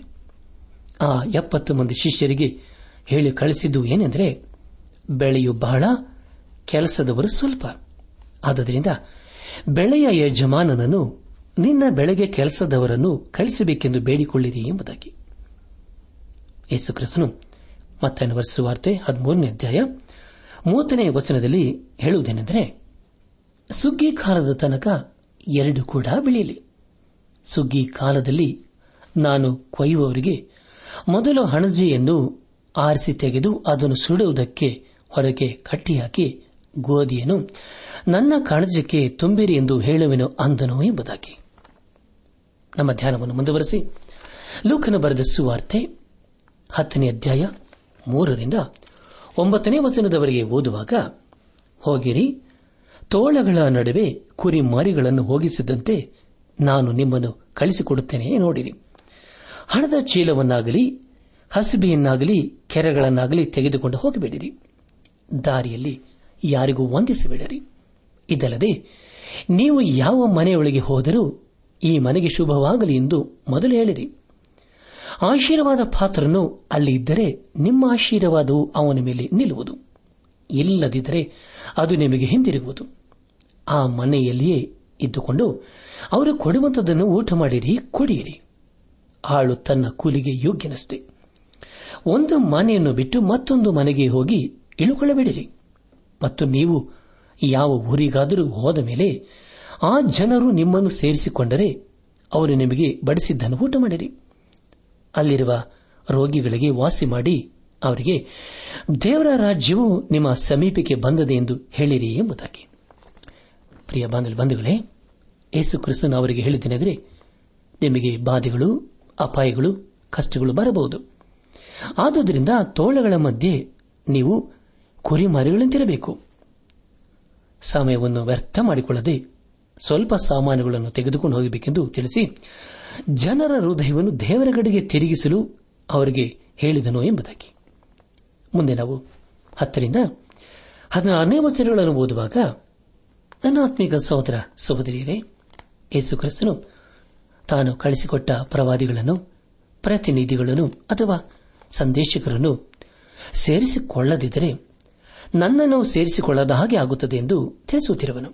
ಆ ಎಪ್ಪತ್ತು ಮಂದಿ ಶಿಷ್ಯರಿಗೆ ಹೇಳಿ ಕಳಿಸಿದ್ದು ಏನೆಂದರೆ ಬೆಳೆಯು ಬಹಳ ಕೆಲಸದವರು ಸ್ವಲ್ಪ ಆದ್ದರಿಂದ ಬೆಳೆಯ ಯಜಮಾನನನ್ನು ನಿನ್ನ ಬೆಳೆಗೆ ಕೆಲಸದವರನ್ನು ಕಳಿಸಬೇಕೆಂದು ಬೇಡಿಕೊಳ್ಳಿರಿ ಎಂಬುದಾಗಿ ಯೇಸುಕ್ರಿಸ್ತನು ಮತ್ತನ್ನು ವರ್ಷವಾರ್ತೆ ಹದಿಮೂರನೇ ಅಧ್ಯಾಯ ಮೂವತ್ತನೇ ವಚನದಲ್ಲಿ ಹೇಳುವುದೇನೆಂದರೆ ಸುಗ್ಗಿ ಕಾಲದ ತನಕ ಎರಡು ಕೂಡ ಬೆಳೆಯಲಿ ಸುಗ್ಗಿ ಕಾಲದಲ್ಲಿ ನಾನು ಕೊಯ್ಯುವವರಿಗೆ ಮೊದಲು ಹಣಜಿಯನ್ನು ಆರಿಸಿ ತೆಗೆದು ಅದನ್ನು ಸುಡುವುದಕ್ಕೆ ಹೊರಗೆ ಕಟ್ಟಿಹಾಕಿ ಗೋಧಿಯನ್ನು ನನ್ನ ಕಣಜಕ್ಕೆ ತುಂಬಿರಿ ಎಂದು ಹೇಳುವೆನು ಅಂದನು ಎಂಬುದಾಗಿ ನಮ್ಮ ಧ್ಯಾನವನ್ನು ಮುಂದುವರೆಸಿ ಲೂಕನ ಬರೆದ ಸುವಾರ್ತೆ ಹತ್ತನೇ ಅಧ್ಯಾಯ ಮೂರರಿಂದ ಒಂಬತ್ತನೇ ವಚನದವರೆಗೆ ಓದುವಾಗ ಹೋಗಿರಿ ತೋಳಗಳ ನಡುವೆ ಕುರಿ ಮಾರಿಗಳನ್ನು ಹೋಗಿಸಿದಂತೆ ನಾನು ನಿಮ್ಮನ್ನು ಕಳಿಸಿಕೊಡುತ್ತೇನೆ ನೋಡಿರಿ ಹಣದ ಚೀಲವನ್ನಾಗಲಿ ಹಸಿಬೆಯನ್ನಾಗಲಿ ಕೆರೆಗಳನ್ನಾಗಲಿ ತೆಗೆದುಕೊಂಡು ಹೋಗಬೇಡಿರಿ ದಾರಿಯಲ್ಲಿ ಯಾರಿಗೂ ವಂದಿಸಬೇಡಿರಿ ಇದಲ್ಲದೆ ನೀವು ಯಾವ ಮನೆಯೊಳಗೆ ಹೋದರೂ ಈ ಮನೆಗೆ ಶುಭವಾಗಲಿ ಎಂದು ಮೊದಲು ಹೇಳಿರಿ ಆಶೀರ್ವಾದ ಪಾತ್ರನು ಅಲ್ಲಿ ಇದ್ದರೆ ನಿಮ್ಮ ಆಶೀರ್ವಾದವು ಅವನ ಮೇಲೆ ನಿಲ್ಲುವುದು ಇಲ್ಲದಿದ್ದರೆ ಅದು ನಿಮಗೆ ಹಿಂದಿರುಗುವುದು ಆ ಮನೆಯಲ್ಲಿಯೇ ಇದ್ದುಕೊಂಡು ಅವರು ಕೊಡುವಂತದನ್ನು ಊಟ ಮಾಡಿರಿ ಕುಡಿಯಿರಿ ಆಳು ತನ್ನ ಕೂಲಿಗೆ ಯೋಗ್ಯನಷ್ಟೇ ಒಂದು ಮನೆಯನ್ನು ಬಿಟ್ಟು ಮತ್ತೊಂದು ಮನೆಗೆ ಹೋಗಿ ಇಳುಕೊಳ್ಳಬೇಡಿರಿ ಮತ್ತು ನೀವು ಯಾವ ಊರಿಗಾದರೂ ಹೋದ ಮೇಲೆ ಆ ಜನರು ನಿಮ್ಮನ್ನು ಸೇರಿಸಿಕೊಂಡರೆ ಅವರು ನಿಮಗೆ ಬಡಿಸಿದ್ದನ್ನು ಊಟ ಮಾಡಿರಿ ಅಲ್ಲಿರುವ ರೋಗಿಗಳಿಗೆ ವಾಸಿ ಮಾಡಿ ಅವರಿಗೆ ದೇವರ ರಾಜ್ಯವು ನಿಮ್ಮ ಸಮೀಪಕ್ಕೆ ಬಂದದೆ ಎಂದು ಹೇಳಿರಿ ಎಂಬುದಾಗಿ ಪ್ರಿಯ ಬಾಂಧವ ಬಂಧುಗಳೇ ಯೇಸು ಕ್ರಿಸ್ತನು ಅವರಿಗೆ ಹೇಳಿದ್ದೇನೆಂದರೆ ನಿಮಗೆ ಬಾಧೆಗಳು ಅಪಾಯಗಳು ಕಷ್ಟಗಳು ಬರಬಹುದು ಆದುದರಿಂದ ತೋಳಗಳ ಮಧ್ಯೆ ನೀವು ಕುರಿಮರಿಗಳಂತಿರಬೇಕು ಸಮಯವನ್ನು ವ್ಯರ್ಥ ಮಾಡಿಕೊಳ್ಳದೆ ಸ್ವಲ್ಪ ಸಾಮಾನುಗಳನ್ನು ತೆಗೆದುಕೊಂಡು ಹೋಗಬೇಕೆಂದು ತಿಳಿಸಿ ಜನರ ಹೃದಯವನ್ನು ದೇವರ ಕಡೆಗೆ ತಿರುಗಿಸಲು ಅವರಿಗೆ ಹೇಳಿದನು ಎಂಬುದಾಗಿ ಮುಂದೆ ನಾವು ಹತ್ತರಿಂದ ಹದಿನಾರನೇ ವಚನಗಳನ್ನು ಓದುವಾಗ ನನ್ನ ಆತ್ಮೀಕ ಸಹೋದರ ಸಹೋದರಿಯರೇ ಯೇಸು ಕ್ರಿಸ್ತನು ತಾನು ಕಳಿಸಿಕೊಟ್ಟ ಪ್ರವಾದಿಗಳನ್ನು ಪ್ರತಿನಿಧಿಗಳನ್ನು ಅಥವಾ ಸಂದೇಶಕರನ್ನು ಸೇರಿಸಿಕೊಳ್ಳದಿದ್ದರೆ ನನ್ನನ್ನು ಸೇರಿಸಿಕೊಳ್ಳದ ಹಾಗೆ ಆಗುತ್ತದೆ ಎಂದು ತಿಳಿಸುತ್ತಿರುವನು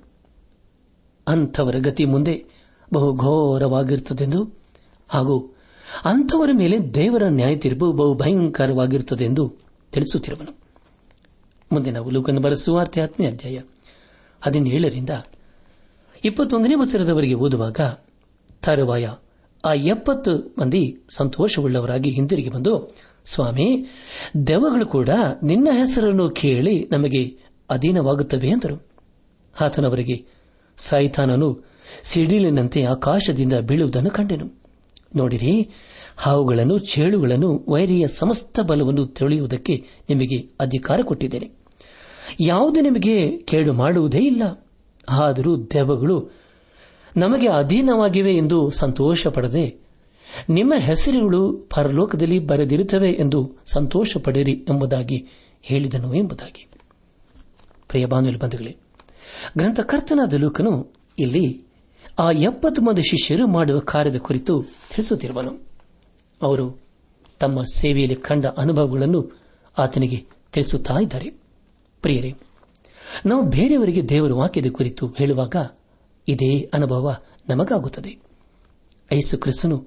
ಅಂಥವರ ಗತಿ ಮುಂದೆ ಬಹು ಘೋರವಾಗಿರುತ್ತದೆಂದು ಹಾಗೂ ಅಂಥವರ ಮೇಲೆ ದೇವರ ನ್ಯಾಯ ತೀರ್ಪು ಬಹು ಭಯಂಕರವಾಗಿರುತ್ತದೆ ಎಂದು ತಿಳಿಸುತ್ತಿರುವನು ಮುಂದೆ ನಾವು ಲೂಕನ್ನು ಬರೆಸುವಾರ್ತೆ ಹತ್ತನೇ ಅಧ್ಯಾಯ ಹದಿನೇಳರಿಂದ ಇಪ್ಪತ್ತೊಂದನೇ ವಚನದವರೆಗೆ ಓದುವಾಗ ತರುವಾಯ ಆ ಎಪ್ಪತ್ತು ಮಂದಿ ಸಂತೋಷವುಳ್ಳವರಾಗಿ ಹಿಂದಿರುಗಿ ಬಂದು ಸ್ವಾಮಿ ದೆವ್ವಗಳು ಕೂಡ ನಿನ್ನ ಹೆಸರನ್ನು ಕೇಳಿ ನಮಗೆ ಅಧೀನವಾಗುತ್ತವೆ ಎಂದರು ಆತನವರಿಗೆ ಸೈತಾನನು ಸಿಡಿಲಿನಂತೆ ಆಕಾಶದಿಂದ ಬೀಳುವುದನ್ನು ಕಂಡೆನು ನೋಡಿರಿ ಹಾವುಗಳನ್ನು ಚೇಳುಗಳನ್ನು ವೈರಿಯ ಸಮಸ್ತ ಬಲವನ್ನು ತಿಳಿಯುವುದಕ್ಕೆ ನಿಮಗೆ ಅಧಿಕಾರ ಕೊಟ್ಟಿದ್ದೇನೆ ಯಾವುದು ನಿಮಗೆ ಕೇಡು ಮಾಡುವುದೇ ಇಲ್ಲ ಆದರೂ ದೆವ್ವಗಳು ನಮಗೆ ಅಧೀನವಾಗಿವೆ ಎಂದು ಸಂತೋಷ ಪಡದೆ ನಿಮ್ಮ ಹೆಸರುಗಳು ಪರಲೋಕದಲ್ಲಿ ಬರೆದಿರುತ್ತವೆ ಎಂದು ಸಂತೋಷ ಪಡಿರಿ ಎಂಬುದಾಗಿ ಹೇಳಿದನು ಎಂಬುದಾಗಿ ಪ್ರಿಯ ಬಾನುಲಿ ಬಂಧುಗಳೇ ಗ್ರಂಥಕರ್ತನಾದ ಲೂಕನು ಇಲ್ಲಿ ಆ ಎಪ್ಪತ್ತು ಮಂದಿ ಶಿಷ್ಯರು ಮಾಡುವ ಕಾರ್ಯದ ಕುರಿತು ತಿಳಿಸುತ್ತಿರುವನು ಅವರು ತಮ್ಮ ಸೇವೆಯಲ್ಲಿ ಕಂಡ ಅನುಭವಗಳನ್ನು ಆತನಿಗೆ ತಿಳಿಸುತ್ತಾ ಇದ್ದಾರೆ ಪ್ರಿಯರೇ ನಾವು ಬೇರೆಯವರಿಗೆ ದೇವರ ವಾಕ್ಯದ ಕುರಿತು ಹೇಳುವಾಗ ಇದೇ ಅನುಭವ ನಮಗಾಗುತ್ತದೆ ಯೇಸು ಕ್ರಿಸ್ತನು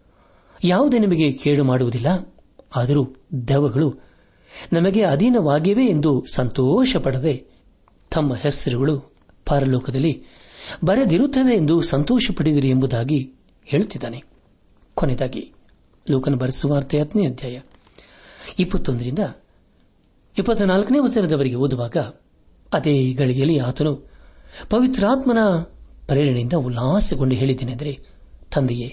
ಯಾವುದೇ ನಿಮಗೆ ಕೇಳು ಮಾಡುವುದಿಲ್ಲ ಆದರೂ ದೆವ್ವಗಳು ನಮಗೆ ಅಧೀನವಾಗಿವೆ ಎಂದು ಸಂತೋಷ ಪಡದೆ ತಮ್ಮ ಹೆಸರುಗಳು ಪರಲೋಕದಲ್ಲಿ ಬರೆದಿರುತ್ತವೆ ಎಂದು ಸಂತೋಷ ಪಡೆದಿರಿ ಎಂಬುದಾಗಿ ಹೇಳುತ್ತಿದ್ದಾನೆ ಕೊನೆಯದಾಗಿ ಲೋಕನ ಬರೆಸುವಾರ್ತೆ ಹತ್ತನೇ ಅಧ್ಯಾಯ ಇಪ್ಪತ್ತೊಂದರಿಂದ ಇಪ್ಪತ್ನಾಲ್ಕನೇ ವಚನದವರೆಗೆ ಓದುವಾಗ ಅದೇ ಗಳಿಗೆಯಲ್ಲಿ ಆತನು ಪವಿತ್ರಾತ್ಮನ ಪ್ರೇರಣೆಯಿಂದ ಉಲ್ಲಾಸಗೊಂಡು ಹೇಳಿದ್ದೇನೆಂದರೆ ತಂದೆಯೇ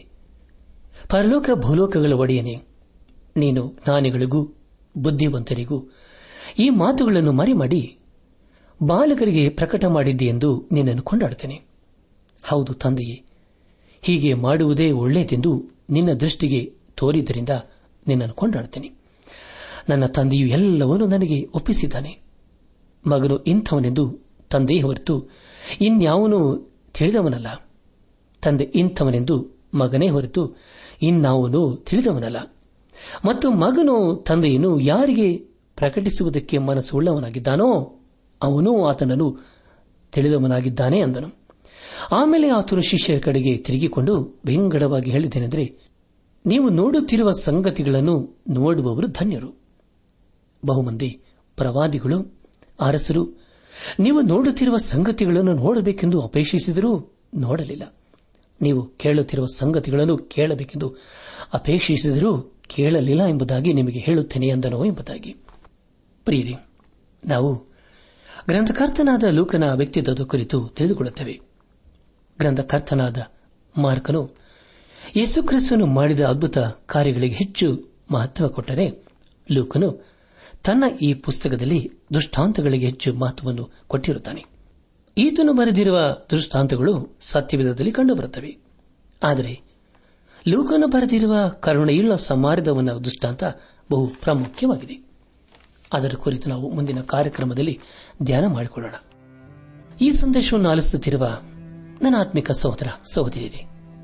ಪರಲೋಕ ಭೂಲೋಕಗಳ ಒಡೆಯನೇ ನೀನು ಜ್ಞಾನಿಗಳಿಗೂ ಬುದ್ಧಿವಂತರಿಗೂ ಈ ಮಾತುಗಳನ್ನು ಮರೆಮಾಡಿ ಬಾಲಕರಿಗೆ ಪ್ರಕಟ ಮಾಡಿದ್ದೆ ಎಂದು ನಿನ್ನನ್ನು ಕೊಂಡಾಡುತ್ತೇನೆ ಹೌದು ತಂದೆಯೇ ಹೀಗೆ ಮಾಡುವುದೇ ಒಳ್ಳೆಯದೆಂದು ನಿನ್ನ ದೃಷ್ಟಿಗೆ ತೋರಿದ್ದರಿಂದ ನಿನ್ನನ್ನು ಕೊಂಡಾಡುತ್ತೇನೆ ನನ್ನ ತಂದೆಯು ಎಲ್ಲವನ್ನೂ ನನಗೆ ಒಪ್ಪಿಸಿದ್ದಾನೆ ಮಗನು ಇಂಥವನೆಂದು ತಂದೆಯೇ ಹೊರತು ಇನ್ಯಾವನೂ ತಿಳಿದವನಲ್ಲ ತಂದೆ ಇಂಥವನೆಂದು ಮಗನೇ ಹೊರತು ಇನ್ನಾವನು ತಿಳಿದವನಲ್ಲ ಮತ್ತು ಮಗನು ತಂದೆಯನ್ನು ಯಾರಿಗೆ ಪ್ರಕಟಿಸುವುದಕ್ಕೆ ಮನಸ್ಸುಳ್ಳವನಾಗಿದ್ದಾನೋ ಅವನೂ ಆತನನ್ನು ತಿಳಿದವನಾಗಿದ್ದಾನೆ ಅಂದನು ಆಮೇಲೆ ಆತನು ಶಿಷ್ಯರ ಕಡೆಗೆ ತಿರುಗಿಕೊಂಡು ಬೆಂಗಡವಾಗಿ ಹೇಳಿದ್ದೇನೆಂದರೆ ನೀವು ನೋಡುತ್ತಿರುವ ಸಂಗತಿಗಳನ್ನು ನೋಡುವವರು ಧನ್ಯರು ಬಹುಮಂದಿ ಪ್ರವಾದಿಗಳು ಅರಸರು ನೀವು ನೋಡುತ್ತಿರುವ ಸಂಗತಿಗಳನ್ನು ನೋಡಬೇಕೆಂದು ಅಪೇಕ್ಷಿಸಿದರೂ ನೋಡಲಿಲ್ಲ ನೀವು ಕೇಳುತ್ತಿರುವ ಸಂಗತಿಗಳನ್ನು ಕೇಳಬೇಕೆಂದು ಅಪೇಕ್ಷಿಸಿದರೂ ಕೇಳಲಿಲ್ಲ ಎಂಬುದಾಗಿ ನಿಮಗೆ ಹೇಳುತ್ತೇನೆ ಎಂದನೋ ಎಂಬುದಾಗಿ ಪ್ರಿಯರೇ ನಾವು ಗ್ರಂಥಕರ್ತನಾದ ಲೂಕನ ವ್ಯಕ್ತಿತ್ವದ ಕುರಿತು ತಿಳಿದುಕೊಳ್ಳುತ್ತೇವೆ ಗ್ರಂಥಕರ್ತನಾದ ಮಾರ್ಕನು ಯೇಸುಕ್ರಿಸ್ತನು ಮಾಡಿದ ಅದ್ಭುತ ಕಾರ್ಯಗಳಿಗೆ ಹೆಚ್ಚು ಮಹತ್ವ ಕೊಟ್ಟರೆ ಲೂಕನು ತನ್ನ ಈ ಪುಸ್ತಕದಲ್ಲಿ ದೃಷ್ಟಾಂತಗಳಿಗೆ ಹೆಚ್ಚು ಮಹತ್ವವನ್ನು ಕೊಟ್ಟಿರುತ್ತಾನೆ ಈತನು ಬರೆದಿರುವ ದೃಷ್ಟಾಂತಗಳು ಸತ್ಯವಿಧದಲ್ಲಿ ಕಂಡುಬರುತ್ತವೆ ಆದರೆ ಲೂಕನು ಬರೆದಿರುವ ಕರುಣೆಯುಳ್ಳ ಸಮಾರದವನ ದೃಷ್ಟಾಂತ ಬಹು ಪ್ರಾಮುಖ್ಯವಾಗಿದೆ ಅದರ ಕುರಿತು ನಾವು ಮುಂದಿನ ಕಾರ್ಯಕ್ರಮದಲ್ಲಿ ಧ್ಯಾನ ಮಾಡಿಕೊಳ್ಳೋಣ ಈ ಸಂದೇಶವನ್ನು ಆಲಿಸುತ್ತಿರುವ ನನ್ನ ಆತ್ಮಿಕ ಸಹೋದರ ಸಹೋದರಿಯರೇ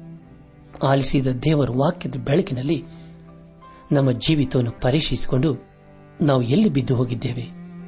ಆಲಿಸಿದ ದೇವರ ವಾಕ್ಯದ ಬೆಳಕಿನಲ್ಲಿ ನಮ್ಮ ಜೀವಿತವನ್ನು ಪರೀಕ್ಷಿಸಿಕೊಂಡು ನಾವು ಎಲ್ಲಿ ಬಿದ್ದು ಹೋಗಿದ್ದೇವೆ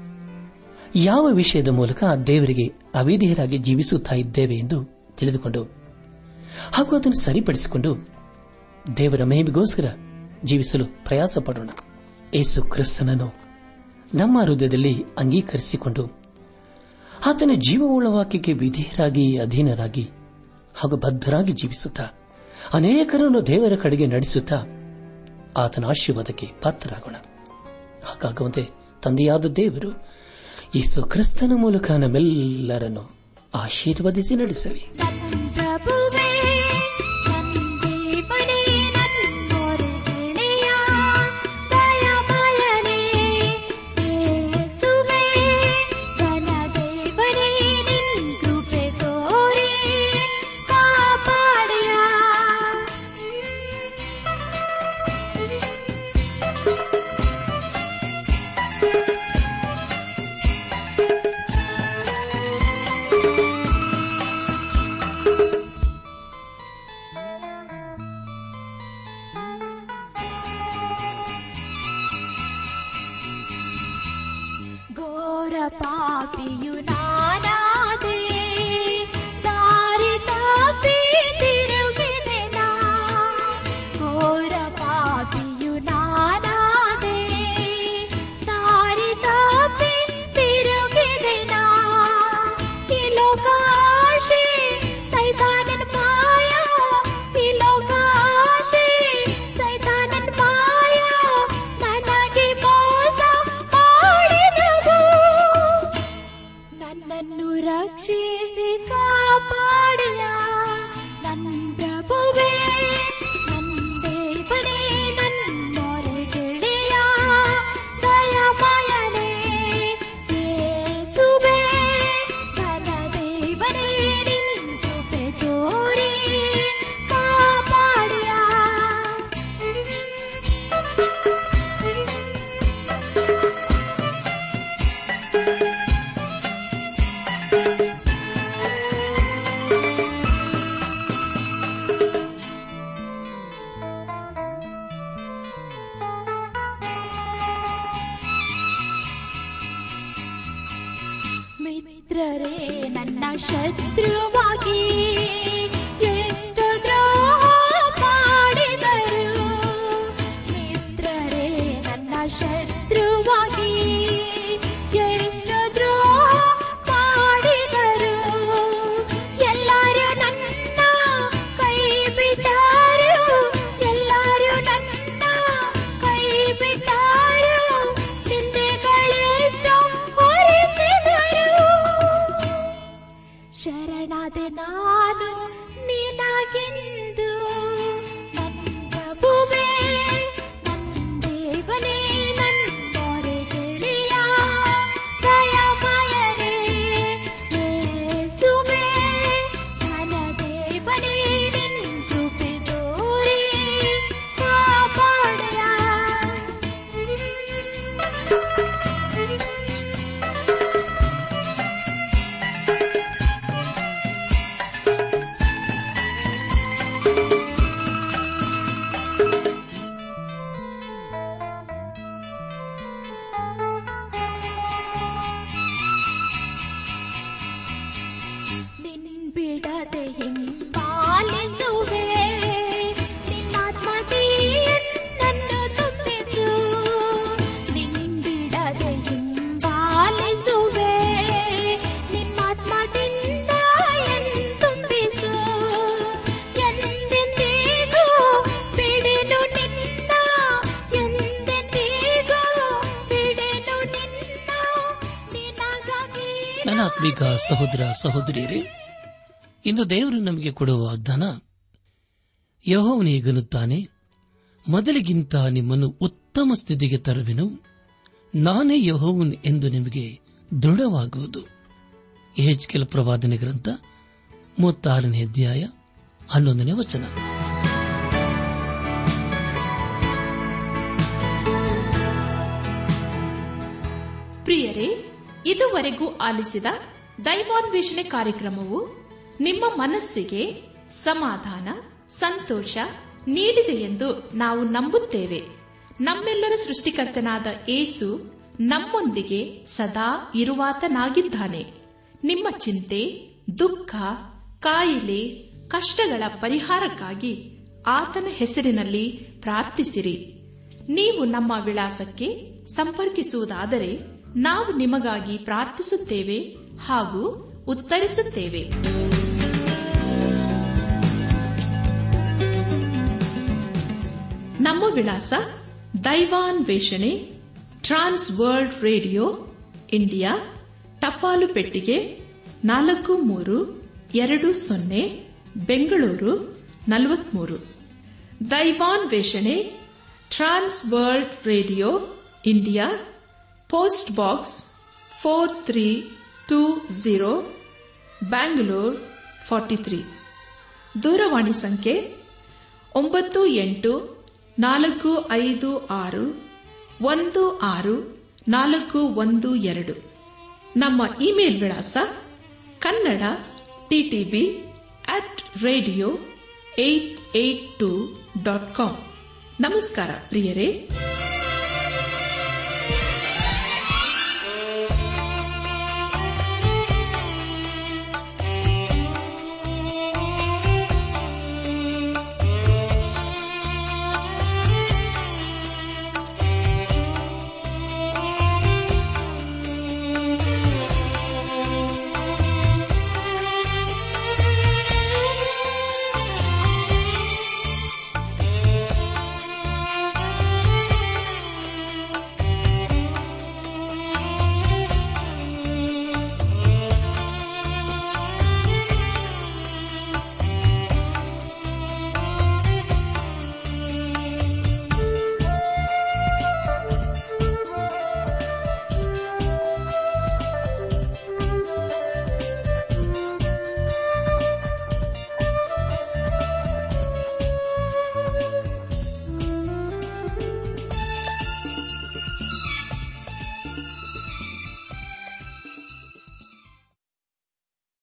ಯಾವ ವಿಷಯದ ಮೂಲಕ ದೇವರಿಗೆ ಅವಿಧೇಯರಾಗಿ ಜೀವಿಸುತ್ತಾ ಇದ್ದೇವೆ ಎಂದು ತಿಳಿದುಕೊಂಡು ಹಾಗೂ ಅದನ್ನು ಸರಿಪಡಿಸಿಕೊಂಡು ದೇವರ ಮಹಿಮೆಗೋಸ್ಕರ ಜೀವಿಸಲು ಪ್ರಯಾಸ ಪಡೋಣ ಏಸು ಕ್ರಿಸ್ತನನ್ನು ನಮ್ಮ ಹೃದಯದಲ್ಲಿ ಅಂಗೀಕರಿಸಿಕೊಂಡು ಆತನ ಜೀವವುಳ್ಳ ವಾಕ್ಯಕ್ಕೆ ವಿಧೇಯರಾಗಿ ಅಧೀನರಾಗಿ ಹಾಗೂ ಬದ್ಧರಾಗಿ ಜೀವಿಸುತ್ತಾ ಅನೇಕರನ್ನು ದೇವರ ಕಡೆಗೆ ನಡೆಸುತ್ತಾ ಆತನ ಆಶೀರ್ವಾದಕ್ಕೆ ಪಾತ್ರರಾಗೋಣ ಹಾಗಾಗುವಂತೆ ತಂದೆಯಾದ ದೇವರು ಯೇಸು ಕ್ರಿಸ್ತನ ಮೂಲಕ ನಮ್ಮೆಲ್ಲರನ್ನು ಆಶೀರ್ವದಿಸಿ ನಡೆಸಲಿ ಪ್ರಭುವೇ ಸಂದೀಪನೇ ನನ್ನೊರೆಗೆಳೆಯ ದಯಾಮಯನೇ ಯೇಸುವೇ ಘನದೇವನೇ ನಿನ್ ಕೃಪೆ ತೋರಿ ಕಾಪಾಡೆಯ ಘೋರ ಪಾಪಿಯು ನಾನಾದೆ ದಾರಿ ತಪ್ಪಿ ತಿರುಗಿದೆ ನಾ ಘೋರ ಪಾಪಿಯು ನಾನಾದೆ ದಾರಿ ತಪ್ಪಿ ತಿರುಗಿದೆ ನಾ ಈ ಲೋಕಾಶೆ ಸೈತಾನನ ಮಾಯ ಈ ಲೋಕಾಶೆ ಸೈತಾನನ ಮಾಯ ನನಗೆ ಮೋಸ ಮಾಡಿದವು ನನ್ನನ್ನು ರಕ್ಷಿ ಮಿತ್ರರೇ ನನ್ನ ಶತ್ರುವಾಗಿ ಎಷ್ಟು ದ್ರೋಹ ಮಾಡಿದರು ಮಿತ್ರರೇ ನನ್ನ ಶತ್ರುವಾಗಿ ಎಷ್ಟು ದ್ರೋಹ ಮಾಡಿದರು ಎಲ್ಲರೂ ನನ್ನ ಕೈ ಬಿಟ್ಟರು ಎಲ್ಲರೂ ನನ್ನ ಕೈ ಬಿಟ್ಟರು ಚಿಂತೆಗಳೆಷ್ಟು ಹೊರಿಸಿದರು ಶರಣಾದೆ ನಾನು ನಿನಗೆಂದು ನನ್ನ ಪ್ರಭುವೇ ನನ್ನ ದೇವನೇ ನನ್ನ ಗೆಳೆಯ ದಯಮಯನೇ ಯೇಸುವೇ ನನ್ನ ದೇವನೇ ನಿನ್ನ ಕೃಪೆ ತೋರಿ ಕಾಪಾಡೆಯ ನಿನ್ ಬಿಡದೆ ಹಿಂಬಾಲಿಸುವೆ ನಿನ್ನಾತ್ಮದಿ ನನ್ನು ತುಂಬಿಸು ನಿನ್ ಬಿಡದೆ ಹಿಂಬಾಲಿಸುವೆ ನಿನ್ನಾತ್ಮದಿಂದ ಎನ್ ತುಂಬಿಸು ಎಂದೆಂದಿಗೂ ಬಿಡೆನು ನಿನ್ನ ಎಂದೆಂದಿಗೂ ಬಿಡೆನು ನಿನ್ನ ನಿನಗಾಗಿ ನನ್ನ ಆತ್ಮಿಕ ಸಹೋದರ ಸಹೋದರಿಯರೇ ಇಂದು ದೇವರು ನಮಗೆ ಕೊಡುವ ವಾಗ್ದಾನ ಯಹೋವನಿಗನುತ್ತಾನೆ ಮೊದಲಿಗಿಂತ ನಿಮ್ಮನ್ನು ಉತ್ತಮ ಸ್ಥಿತಿಗೆ ತರುವೆನು ನಾನೇ ಯಹೋವನ್ ಎಂದು ನಿಮಗೆ ದೃಢವಾಗುವುದು ಹೆಚ್ಕೆಲ ಪ್ರವಾದನೆ ಗ್ರಂಥ ಮೂವತ್ತಾರನೇ ಅಧ್ಯಾಯ ಹನ್ನೊಂದನೇ ವಚನ ಪ್ರಿಯರೇ ಇದುವರೆಗೂ ಆಲಿಸಿದ ದೈವಾನ್ವೇಷಣೆ ಕಾರ್ಯಕ್ರಮವು ನಿಮ್ಮ ಮನಸ್ಸಿಗೆ ಸಮಾಧಾನ ಸಂತೋಷ ನೀಡಿದೆ ಎಂದು ನಾವು ನಂಬುತ್ತೇವೆ ನಮ್ಮೆಲ್ಲರ ಸೃಷ್ಟಿಕರ್ತನಾದ ಏಸು ನಮ್ಮೊಂದಿಗೆ ಸದಾ ಇರುವಾತನಾಗಿದ್ದಾನೆ ನಿಮ್ಮ ಚಿಂತೆ ದುಃಖ ಕಾಯಿಲೆ ಕಷ್ಟಗಳ ಪರಿಹಾರಕ್ಕಾಗಿ ಆತನ ಹೆಸರಿನಲ್ಲಿ ಪ್ರಾರ್ಥಿಸಿರಿ ನೀವು ನಮ್ಮ ವಿಳಾಸಕ್ಕೆ ಸಂಪರ್ಕಿಸುವುದಾದರೆ ನಾವು ನಿಮಗಾಗಿ ಪ್ರಾರ್ಥಿಸುತ್ತೇವೆ ಹಾಗೂ ಉತ್ತರಿಸುತ್ತೇವೆ ನಮ್ಮ ವಿಳಾಸ ದೈವಾನ್ ವೇಷಣೆ ಟ್ರಾನ್ಸ್ ವರ್ಲ್ಡ್ ರೇಡಿಯೋ ಇಂಡಿಯಾ ಟಪಾಲು ಪೆಟ್ಟಿಗೆ ನಾಲ್ಕು ಮೂರು ಎರಡು ಸೊನ್ನೆ ಬೆಂಗಳೂರು ನಲವತ್ಮೂರು ದೈವಾನ್ ವೇಷಣೆ trans world radio India post box four three two zero Bangalore forty three ದೂರವಾಣಿ ಸಂಖ್ಯೆ ಒಂಬತ್ತು ಎಂಟು ನಾಲ್ಕು ಐದು ಆರು ಒಂದು ಆರು ನಾಲ್ಕು ಒಂದು ಎರಡು ನಮ್ಮ ಇಮೇಲ್ ವಿಳಾಸ Kannada TTB at radio eight eight two dot com ನಮಸ್ಕಾರ ಪ್ರಿಯರೇ